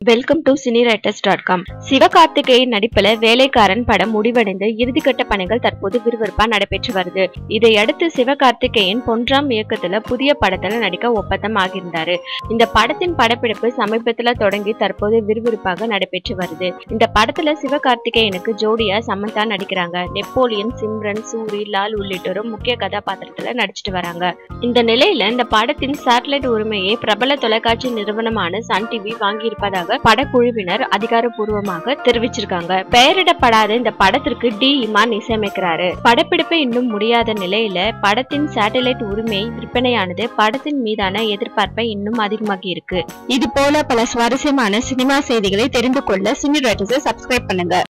welcome to cinewriters dot com Sivakarthikeyan நடிப்புல வேலைக்காரன் படம் முடிவடைந்து இறுதிக்கட்ட பணிகள் தற்போது விறுவிறுப்பா நடைபெற்று வருது இதையடுத்து சிவகார்த்திகேயன் பொன்றாம் இயக்கத்துல புதிய படத்துல நடிக்க ஒப்பந்தம் ஆகியிருந்தாரு இந்த படத்தின் படப்பிடிப்பு சமீபத்துல தொடங்கி தற்போது விறுவிறுப்பாக நடைபெற்று வருது இந்த படத்துல சிவகார்த்திகேயனுக்கு ஜோடியா சமந்தா நடிக்கிறாங்க நெப்போலியன் சிம்ரன் சூரி லால் உள்ளிட்டோரும் முக்கிய கதாபாத்திரத்துல நடிச்சிட்டு வராங்க இந்த நிலையில இந்த படத்தின் சேட்டலைட் உரிமையை பிரபல தொலைக்காட்சி நிறுவனமான சன் டிவி வாங்கியிருப்பதாக படக்குழுவினர் அதிகாரப்பூர்வமாக தெரிவிச்சிருக்காங்க பெயரிடப்படாத இந்த படத்திற்கு டி இமான் இசையமைக்கிறாரு படப்பிடிப்பு இன்னும் முடியாத நிலையில படத்தின் சேட்டலைட் உரிமை விற்பனையானது படத்தின் மீதான எதிர்பார்ப்பை இன்னும் அதிகமாகி இருக்கு இது போல பல சுவாரஸ்யமான சினிமா செய்திகளை தெரிந்து கொள்ள சினி ரைட்டர்ஸை சப்ஸ்கிரைப் பண்ணுங்க